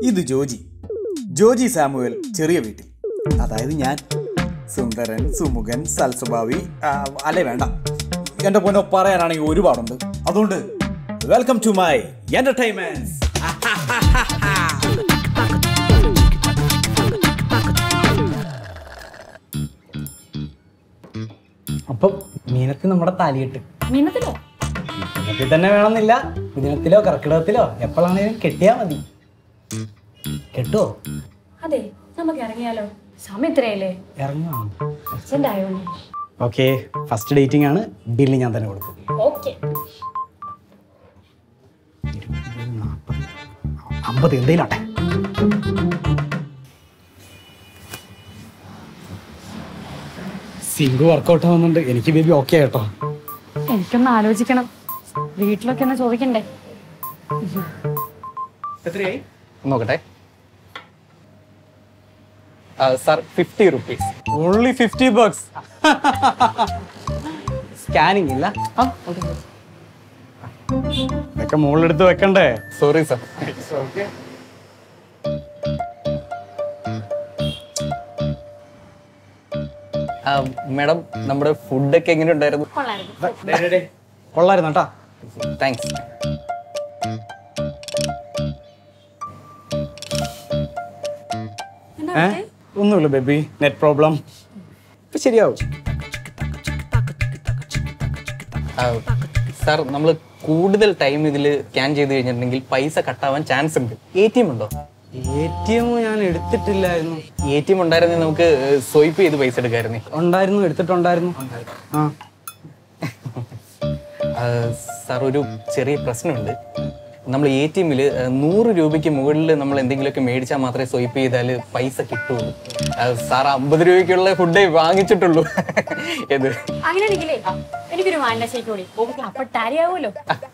ഇത് ജോജി ജോജി സാമുവൽ ചെറിയ വീട്ടിൽ അതായത് ഞാൻ സുന്ദരൻ സുമുഖൻ സൽസ്വഭാവി ആ, അല്ലേ വേണ്ട എൻ്റെ പൊന്നോ പറയാനാണെങ്കിൽ ഒരുപാടുണ്ട് അതുകൊണ്ട് വെൽക്കം ടു മൈ എന്റർടൈൻമെന്റ് അപ്പം മീനത്തിൽ നമ്മുടെ താലിയിട്ട് മീനത്തിലോ മീനത്തിൽ തന്നെ വേണമെന്നില്ല മിഥുനത്തിലോ കർക്കിടകത്തിലോ എപ്പോഴാണെങ്കിലും കെട്ടിയാൽ മതി കെട്ടുവോ അതെ നമുക്ക് ഇറങ്ങിയാലോ സമയം ഇത്രയല്ലേ ഇറങ്ങുവാണ് അർജന്റ് ആയോണ്ട് ഓക്കെ ഫസ്റ്റ് ഡേറ്റിംഗ് ആണ് ബില്ല് ഞാൻ തന്നെ കൊടുക്കും ഓക്കെ അമ്പത് എന്തെങ്കിലാട്ടെ സിങ്ക് വർക്കൗട്ട് ആവുന്നുണ്ട് എനിക്ക് ബേബി ഓക്കെ കേട്ടോ എനിക്കൊന്ന് ആലോചിക്കണം വീട്ടിലൊക്കെ ഒന്ന് ചോദിക്കണ്ടേ എത്രയായി നോക്കട്ടെ sir fifty rupees only fifty bucks scanning ഇല്ല ഇതൊക്കെ മുകളിലെടുത്ത് വെക്കണ്ടേ സോറി സാർ മാഡം നമ്മുടെ ഫുഡൊക്കെ എങ്ങനെ ഉണ്ടായിരുന്നു കൊള്ളായിരുന്നു കൊള്ളായിരുന്നു കേട്ടാ താങ്ക്സ് എന്താ ഏ ഒന്നുമില്ല ബേബി നെറ്റ് പ്രോബ്ലം ഇപ്പൊ ശരിയാവും സാർ നമ്മൾ കൂടുതൽ ടൈം ഇതിൽ സ്കാൻ ചെയ്ത് കഴിഞ്ഞിട്ടുണ്ടെങ്കിൽ പൈസ കട്ടാവാൻ ചാൻസ് ഉണ്ട് എ ടി എം ഉണ്ടോ എ ടി എം ഞാൻ എടുത്തിട്ടില്ലായിരുന്നു എ ടി എം ഉണ്ടായിരുന്നെങ്കിൽ നമുക്ക് സ്വൈപ്പ് ചെയ്ത് പൈസ എടുക്കായിരുന്നേ ഉണ്ടായിരുന്നു എടുത്തിട്ടുണ്ടായിരുന്നു ആ സാർ ഒരു ചെറിയ പ്രശ്നമുണ്ട് നമ്മൾ എ ടി എമ്മിൽ നൂറ് രൂപയ്ക്ക് മുകളിൽ നമ്മൾ എന്തെങ്കിലുമൊക്കെ മേടിച്ചാൽ മാത്രമേ സ്വൈപ്പ് ചെയ്താൽ പൈസ കിട്ടുള്ളൂ സാർ അമ്പത് രൂപയ്ക്കുള്ള ഫുഡേ വാങ്ങിച്ചിട്ടുള്ളൂ ഏത് അങ്ങനെയാണെങ്കിലേ എനിക്കൊരു വാനില ഷേക്ക് കൂടി അപ്പൊ ടാലി ആവുമല്ലോ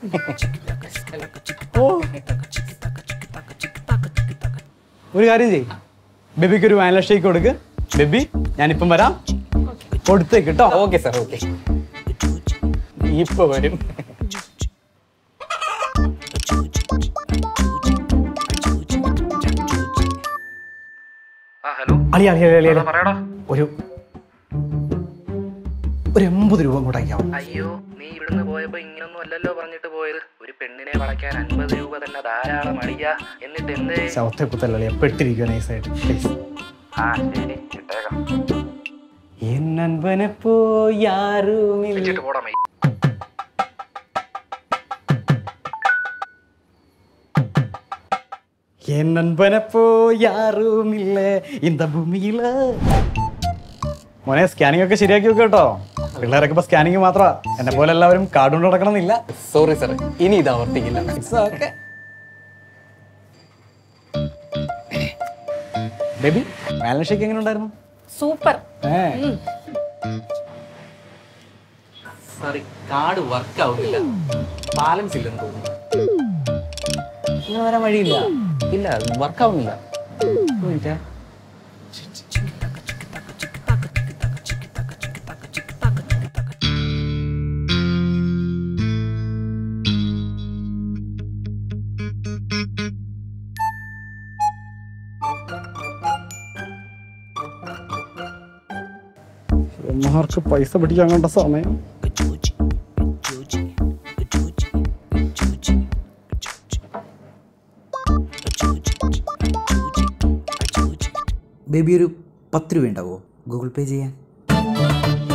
ഒരു കാര്യം ചെയ്യും ബേബിക്ക് ഒരു വാനില ഷേക്ക് കൊടുക്ക് ബേബി ഞാനിപ്പം വരാം കൊടുത്തേക്ക് കേട്ടോ ഓക്കെ സാർ ഓക്കെ ഇപ്പൊ വരും അളി അളി അളി അളി അളി. ഒരു ഒരു എൺപത് രൂപ കൂടെ അയക്കാവും അയ്യോ നീ ഇവിടുന്ന് പോയപ്പോ ഇങ്ങനൊന്നും അല്ലല്ലോ പറഞ്ഞിട്ട് പോയത് ഒരു പെണ്ണിനെ വളയ്ക്കാൻ അൻപത് രൂപ തന്നെ ധാരാളം അടിയാ എന്നിട്ട് എന്ത് ചവത്തെ കുത്തല്ലേ പെട്ടിരിക്കുക നൈസായിട്ട് പ്ലീസ് ആ ശരി ഇട്ടേക്കാം എൻ നൻപനെ പോയാറുമില്ല വെച്ചിട്ട് പോടാ മൈ என் நண்பனை പോയാറുമില്ല இந்த ഭൂമിയില മോനെ സ്കാനിങ് ഒക്കെ ശരിയാക്കി വെക്ക് കേട്ടോ പിള്ളേരൊക്കെ ഇപ്പൊ സ്കാനിങ് മാത്രമാ എന്നെ പോലെ എല്ലാവരും കാർഡ് കൊണ്ട് നടക്കണമെന്നില്ല സോറി സാർ ഇനി ഇത് ആവർത്തിക്കില്ല ബേബി ബാലൻസ് ഷേക്ക് എങ്ങനെ ഉണ്ടായിരുന്നു സൂപ്പർ ഏ സാറി കാർഡ് വർക്ക് ആവുന്നില്ല ബാലൻസ് ഇല്ലെന്ന് തോന്നുന്നു ഇങ്ങനെ വരാൻ വഴിയില്ല ഇല്ല വർക്ക് ആവുന്നില്ല ഒരു മിനിറ്റ്. ഇവന്മാർക്ക് പൈസ പിടിക്കാൻ കണ്ട സമയം ബേബി ഒരു പത്ത് രൂപ ഉണ്ടാവോ ഗൂഗിൾ പേ ചെയ്യാൻ